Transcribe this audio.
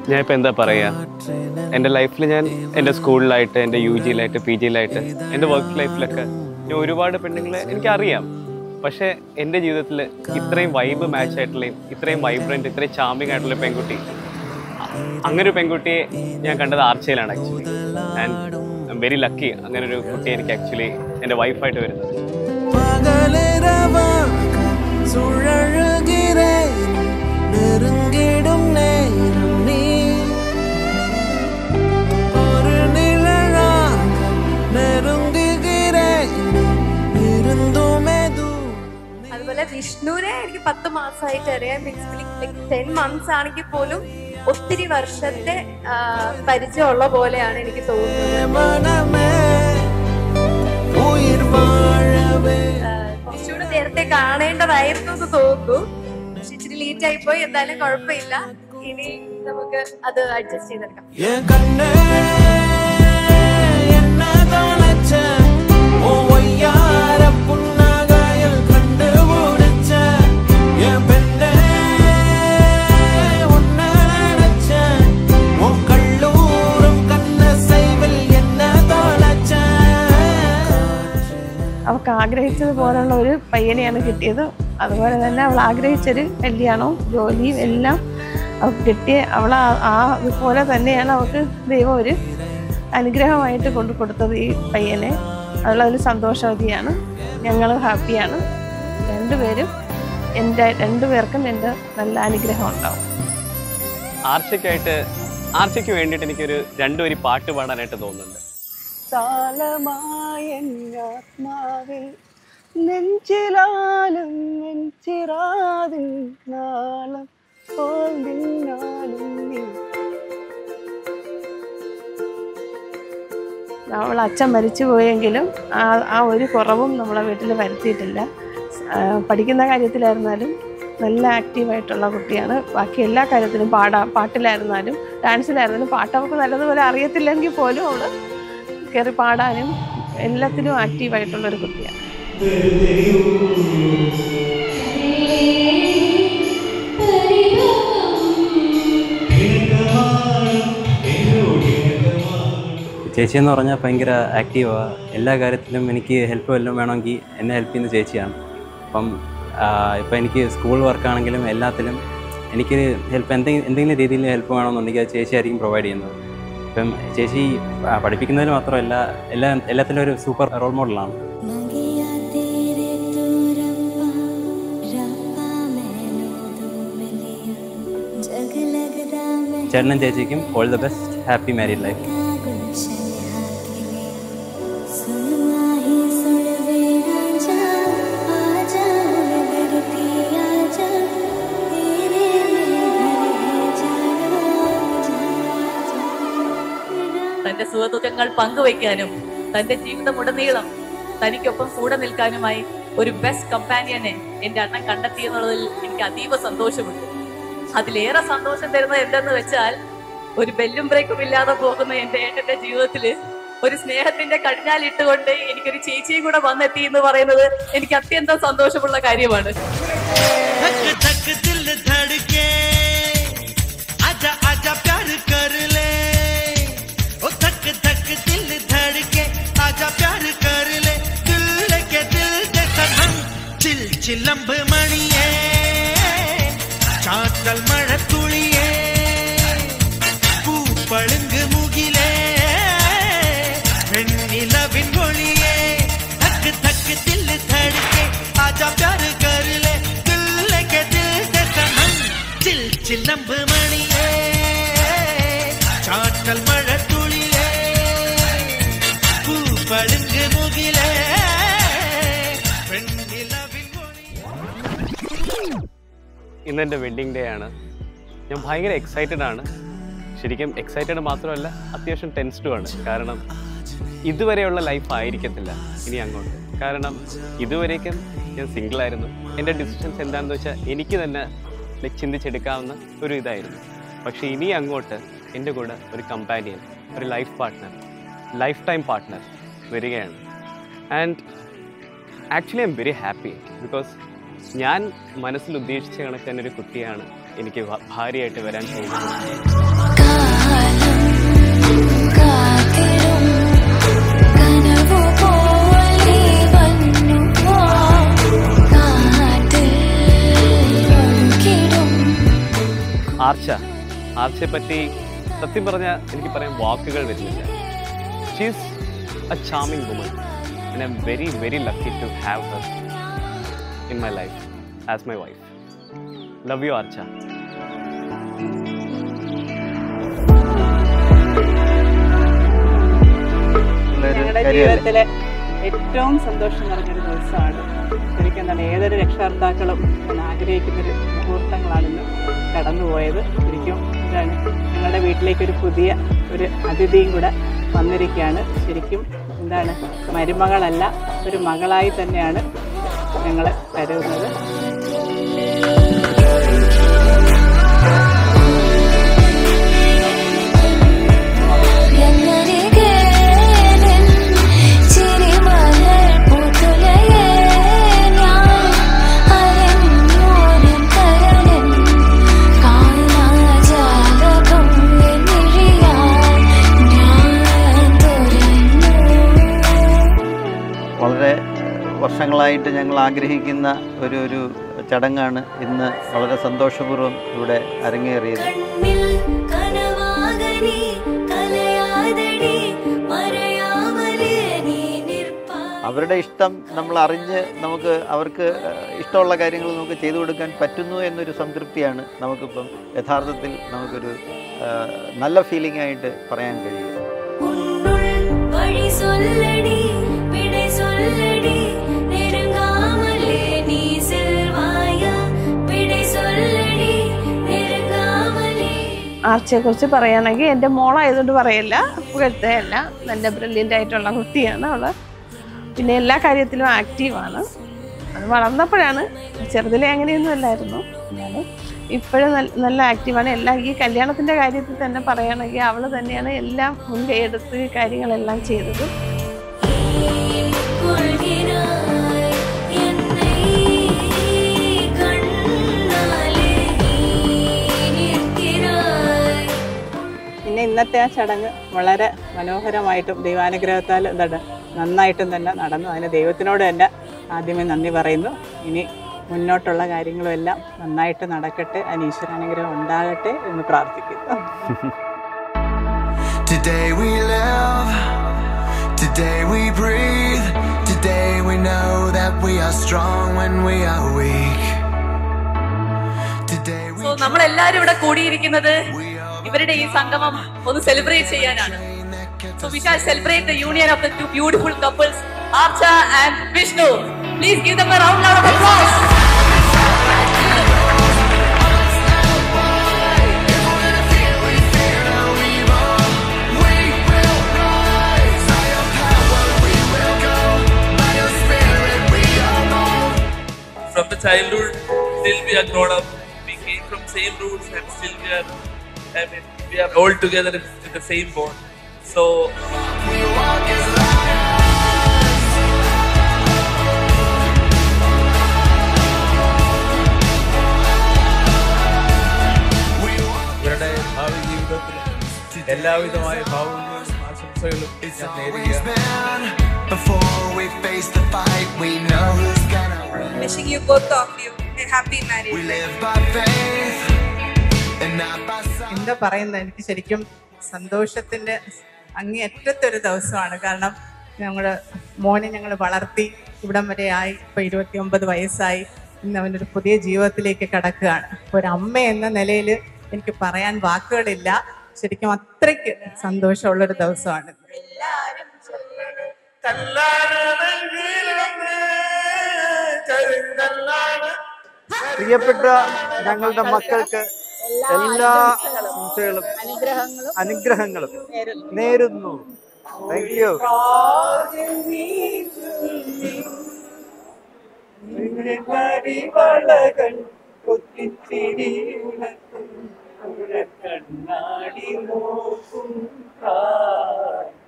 ഞാനിപ്പോൾ എന്താ പറയുക എൻ്റെ ലൈഫിൽ ഞാൻ എൻ്റെ സ്കൂളിലായിട്ട് എൻ്റെ യു ജിയിലായിട്ട് പി ജിയിലായിട്ട് എൻ്റെ വർക്ക് ലൈഫിലൊക്കെ ഞാൻ ഒരുപാട് പെണ്ണുങ്ങളെ എനിക്കറിയാം പക്ഷേ എൻ്റെ ജീവിതത്തിൽ ഇത്രയും വൈബ് മാച്ച് ആയിട്ടുള്ളയും ഇത്രയും വൈബ്രൻറ്റ് ഇത്രയും ചാമിങ് ആയിട്ടുള്ള പെൺകുട്ടി അങ്ങനെ ഒരു പെൺകുട്ടിയെ ഞാൻ കണ്ടത് ആർച്ചയിലാണ് actually and I am very lucky അങ്ങനെ ഒരു കുട്ടി എനിക്ക് ആക്ച്വലി എൻ്റെ വൈഫായിട്ട് വരുന്നത് പകലിരവാക സുഴഴുகிறேன் நெருங்கிடும் நேரம் நீ ஒரு நிழலாக நெருங்குகிறேன் இருந்துமே தூரம் അതുപോലെ വിഷ്ണുവിനെ എനിക്ക് പത്ത് മാസമായിട്ട് അറിയാം ലൈക്ക് ടെൻ മന്ത്സ് ആണെങ്കിൽ പോലും ഒത്തിരി വർഷത്തെ ആ, പരിചയമുള്ള പോലെയാണ് എനിക്ക് തോന്നുന്നത് மனமே உயிர் வாழவே ആ, കുറച്ചുകൂടെ നേരത്തെ കാണേണ്ടതായിരുന്നു എന്ന് തോന്നുന്നു പക്ഷെ ഇച്ചിരി ലേറ്റ് ആയിപ്പോയി എന്തായാലും കുഴപ്പമില്ല ഇനി നമുക്ക് അത് അഡ്ജസ്റ്റ് ചെയ്തെടുക്കാം என் கண்ணே என்ன தொலைச்ச உன் ஒய்யார புன்னகையில் கண்டுபிடிச்ச என் பெண்ணே உன்னை நினைச்ச உன் கல்லூரும் கண்ண சைவில் என்ன தொலைச்ச അവൾക്ക് ആഗ്രഹിച്ചതുപോലുള്ള ഒരു പയ്യനെയാണ് കിട്ടിയത് അതുപോലെ തന്നെ അവൾ ആഗ്രഹിച്ചൊരു കല്യാണവും ജോലിയും എല്ലാം അവൾക്ക് കിട്ടിയ അവൾ ആ ആ അതുപോലെ തന്നെയാണ് അവൾക്ക് ദൈവം ഒരു അനുഗ്രഹമായിട്ട് കൊണ്ടു കൊടുത്തത് ഈ പയ്യനെ അതുള്ളതിൽ സന്തോഷവതിയാണ് ഞങ്ങൾ ഹാപ്പിയാണ് രണ്ടുപേരും എൻ്റെ രണ്ടുപേർക്കും എൻ്റെ നല്ല അനുഗ്രഹം ഉണ്ടാവും ആർച്ചയ്ക്കായിട്ട് ആർച്ചയ്ക്ക് വേണ്ടിയിട്ട് എനിക്കൊരു രണ്ടു വരി പാട്ട് പാടാനായിട്ട് തോന്നുന്നുണ്ട് താളമായ ആത്മാവിൽ നെഞ്ചിലാലും നെഞ്ചിറാതിൻ നാളം പോൽ നിന്നാലും നീ അവൾ അച്ഛൻ മരിച്ചു പോയെങ്കിലും ആ ആ ഒരു കുറവും നമ്മളെ വീട്ടിൽ വരുത്തിയിട്ടില്ല ആ, പഠിക്കുന്ന കാര്യത്തിലായിരുന്നാലും നല്ല ആക്റ്റീവായിട്ടുള്ള കുട്ടിയാണ് ബാക്കി എല്ലാ കാര്യത്തിലും പാടാ പാട്ടിലായിരുന്നാലും ഡാൻസിലായിരുന്നാലും പാട്ട് അവൾക്ക് നല്ലതുപോലെ അറിയത്തില്ലെങ്കിൽ പോലും അവൾ കയറി പാടാനും എല്ലാത്തിനും ആക്റ്റീവായിട്ടുള്ളൊരു കുട്ടിയാണ് ചേച്ചി എന്ന് പറഞ്ഞാൽ ഭയങ്കര ആക്റ്റീവാണ് എല്ലാ കാര്യത്തിലും എനിക്ക് ഹെൽപ്പ് വല്ലതും വേണമെങ്കിൽ എന്നെ ഹെൽപ്പ് ചെയ്യുന്ന ചേച്ചിയാണ് അപ്പം ഇപ്പം എനിക്ക് സ്കൂൾ വർക്കാണെങ്കിലും എല്ലാത്തിലും എനിക്ക് ഹെൽപ്പ് എന്തെങ്കിലും എന്തെങ്കിലും രീതിയിൽ ഹെൽപ്പ് വേണമെന്നുണ്ടെങ്കിൽ അത് ചേച്ചി ആയിരിക്കും പ്രൊവൈഡ് ചെയ്യുന്നത് ഇപ്പം ചേച്ചി ആ, പഠിപ്പിക്കുന്നതിൽ മാത്രമല്ല എല്ലാ എല്ലാത്തിലും ഒരു സൂപ്പർ റോൾ മോഡലാണ് മകിയാ തേരെ തൂരപ്പ രപ്പ मैंने तुम मिलिया जग लगदा मैं ചേട്ടനും ചേച്ചിക്കും all the best happy married life Gulshan हाथ लिया सुन माही सुन वे राजा आजा नगर की आजा तेरे में घर है जाना जाना തന്റെ സുഖദുഃഖങ്ങൾ പങ്കുവയ്ക്കാനും തന്റെ ജീവിതമുടനീളം തനിക്കൊപ്പം കൂടെ നിൽക്കാനുമായി ഒരു ബെസ്റ്റ് കമ്പാനിയനെ എന്റെ അണ്ണൻ കണ്ടെത്തി എന്നുള്ളതിൽ എനിക്ക് അതീവ സന്തോഷമുണ്ട് അതിലേറെ സന്തോഷം തരുന്നത് എന്തെന്ന് വെച്ചാൽ ഒരു ബെല്ലും ബ്രേക്കും ഇല്ലാതെ പോകുന്ന എന്റെ ഏട്ടന്റെ ജീവിതത്തില് ഒരു സ്നേഹത്തിന്റെ കടിഞ്ഞാലിട്ടുകൊണ്ട് എനിക്കൊരു ചേച്ചിയും കൂടെ വന്നെത്തി എന്ന് പറയുന്നത് എനിക്ക് അത്യന്തം സന്തോഷമുള്ള കാര്യമാണ് धक धक दिल धड़के आजा आजा प्यार कर ले ओ धक धक दिल धड़के आजा प्यार कर ले दिल के दिल दे सनम चिल चिलंब मणिए ചാറ്റൽ മഴത്തുള്ളിയേ പൂപ്പളുങ്ക് മുകിലേ വെണ്ണിലവിൻ ഒളിയേ धक धक दिल धड़के आजा प्यार कर ले दिल के दिल दे सनम चिल चिलंब मणिये ചാറ്റൽ മഴത്തുള്ളിയേ പൂപ്പളുങ്ക് മുകിലേ വെണ്ണിലവിൻ ഒളിയേ ഇന്ന് എൻ്റെ വെഡ്ഡിങ് ഡേ ആണ് ഞാൻ ഭയങ്കര എക്സൈറ്റഡ് ആണ് ശരിക്കും എക്സൈറ്റഡ് മാത്രമല്ല അത്യാവശ്യം ടെൻസ്ഡും ആണ് കാരണം ഇതുവരെയുള്ള ലൈഫ് ആയിരിക്കത്തില്ല ഇനി അങ്ങോട്ട് കാരണം ഇതുവരേക്കും ഞാൻ സിംഗിൾ ആയിരുന്നു എൻ്റെ ഡിസിഷൻസ് എന്താണെന്ന് വെച്ചാൽ എനിക്ക് തന്നെ like ചിന്തിച്ചെടുക്കാവുന്ന ഒരു ഇതായിരുന്നു പക്ഷേ ഇനി അങ്ങോട്ട് എൻ്റെ കൂടെ ഒരു കമ്പാനിയൻ ഒരു life partner life time partner വരികയാണ് and actually I am very happy because ഞാൻ മനസ്സിൽ ഉദ്ദേശിച്ച കണക്ക് തന്നെ ഒരു കുട്ടിയാണ് എനിക്ക് ഭ- ഭാര്യയായിട്ട് വരാൻ പോകുന്നത് കാലം കാത്തിടും കനവു പോലെ വന്നു കാറ്റിൽ ഒഴുകിടും ആർച്ച ആർച്ചയെ പറ്റി സത്യം പറഞ്ഞാൽ എനിക്ക് പറയാൻ വാക്കുകൾ വരുന്നില്ല she's a charming woman and I am very very lucky to have her in my life as my wife love you Archa ഞങ്ങളുടെ ജീവിതത്തിലെ ഏറ്റവും സന്തോഷം നിറഞ്ഞൊരു ദിവസമാണ് ശരിക്കും എന്താണ് ഏതൊരു രക്ഷകർത്താക്കളും ഞാൻ ആഗ്രഹിക്കുന്നൊരു മുഹൂർത്തങ്ങളാണിന്ന് കടന്നുപോയത് ശരിക്കും എന്താണ് ഞങ്ങളുടെ വീട്ടിലേക്ക് ഒരു പുതിയ ഒരു അതിഥിയും കൂടെ വന്നിരിക്കുകയാണ് ശരിക്കും എന്താണ് മരുമകളല്ല ഒരു മകളായി തന്നെയാണ് ഞങ്ങൾ കരുതുന്നത് എന്നരികെ നിൻ ചിരിമലർ പുതുലയേ ഞാൻ അരഞ്ഞോനിൻ കരളിൻ കാലാജാലകം എന്നിഴിയാൽ ഞാൻ തുറന്നു വളരെ വർഷങ്ങളായിട്ട് ഞങ്ങൾ ആഗ്രഹിക്കുന്ന ഒരു ഒരു ചടങ്ങാണ് ഇന്ന് വളരെ സന്തോഷപൂർവ്വം ഇവിടെ അരങ്ങേറിയത് കണ്ണിൽ കനവാകനി കലയാതടി മറയാമലേ നീ നിൽപ്പാ അവരുടെ ഇഷ്ടം നമ്മൾ അറിഞ്ഞ് നമുക്ക് അവർക്ക് ഇഷ്ടമുള്ള കാര്യങ്ങൾ നമുക്ക് ചെയ്തു കൊടുക്കാൻ പറ്റുന്നു എന്നൊരു സംതൃപ്തിയാണ് നമുക്കിപ്പം യഥാർത്ഥത്തിൽ നമുക്കൊരു ആ, നല്ല ഫീലിംഗ് ആയിട്ട് പറയാൻ കഴിയും ഉന്നുൾ വഴി சொல்லடி விடை சொல்லடி நெருங்காமலே நீ செல்வாயா விடை சொல்லடி நெருங்காமலே ആർച്ചയെ കുറിച്ച് പറയുകയാണെങ്കിൽ എൻ്റെ മോളായതുകൊണ്ട് പറയല്ല പുകഴ്ത്തയല്ല നല്ല ബ്രില്യൻ്റ് ആയിട്ടുള്ള കുട്ടിയാണ് അവള് പിന്നെ എല്ലാ കാര്യത്തിലും ആക്റ്റീവാണ് അത് വളർന്നപ്പോഴാണ് ചെറുതിലെ അങ്ങനെയൊന്നും അല്ലായിരുന്നു എന്നാലും ഇപ്പോഴും നല്ല നല്ല ആക്റ്റീവാണ് എല്ലാ ഈ കല്യാണത്തിൻ്റെ കാര്യത്തിൽ തന്നെ പറയുകയാണെങ്കിൽ അവൾ തന്നെയാണ് എല്ലാം മുൻകൈ എടുത്ത് കാര്യങ്ങളെല്ലാം ചെയ്തത് கொள்கிறாய் என்னை கண்ணாலே நிற்கிறாய் പിന്നെ ഇന്നത്തെ ആ ചടങ്ങ് വളരെ മനോഹരമായിട്ടും ദൈവാനുഗ്രഹത്താൽ എന്താണ് നന്നായിട്ടും തന്നെ നടന്നു അതിന് ദൈവത്തിനോട് തന്നെ ആദ്യമേ നന്ദി പറയുന്നു ഇനി മുന്നോട്ടുള്ള കാര്യങ്ങളും എല്ലാം നന്നായിട്ട് നടക്കട്ടെ അതിന് ഈശ്വരാനുഗ്രഹം ഉണ്ടാകട്ടെ എന്ന് പ്രാർത്ഥിക്കുന്നു Today we live, today we breathe, today we know that we are strong when we are weak. Today we so നമ്മളെല്ലാരും ഇവിടെ കൂടിയിരിക്കുന്നത് ഇവരുടെ ഈ സംഗമം ഒന്ന് സെലിബ്രേറ്റ് ചെയ്യാനാണ് so we shall celebrate the union of the two beautiful couples Archa and Vishnu please give them a round of applause from the childhood till we are grown up. We came from same roots and still we are, I mean, we are all together in, in the same bond. So ഇവരുടെ ഭാവി ജീവിതത്തിൽ എല്ലാവിധമായ ഭാവങ്ങളും ആശംസകളും ഞാൻ നേരുകയാണ് been before we face the fight. We know who's gonna win. Wishing you both of you a happy marriage We life. live by faith and not by sight. എന്താ പറയുന്നത് എനിക്ക് ശരിക്കും സന്തോഷത്തിന്റെ അങ്ങേയറ്റത്തൊരു ദിവസമാണ് കാരണം ഞങ്ങളുടെ മോനെ ഞങ്ങൾ വളർത്തി ഇവിടം വരെ ആയി ഇപ്പൊ ഇരുപത്തി ഒമ്പത് വയസ്സായി ഇന്ന് അവനൊരു പുതിയ ജീവിതത്തിലേക്ക് കടക്കുകയാണ് ഒരു അമ്മ എന്ന നിലയിൽ എനിക്ക് പറയാൻ വാക്കുകളില്ല ശരിക്കും അത്രയ്ക്ക് സന്തോഷമുള്ളൊരു ദിവസമാണ് പ്രിയപ്പെട്ട ഞങ്ങളുടെ മക്കൾക്ക് എല്ലാ ആശംസകളും അനുഗ്രഹങ്ങളും നേരുന്നു താങ്ക് യു കണ്ണാടി നോക്കും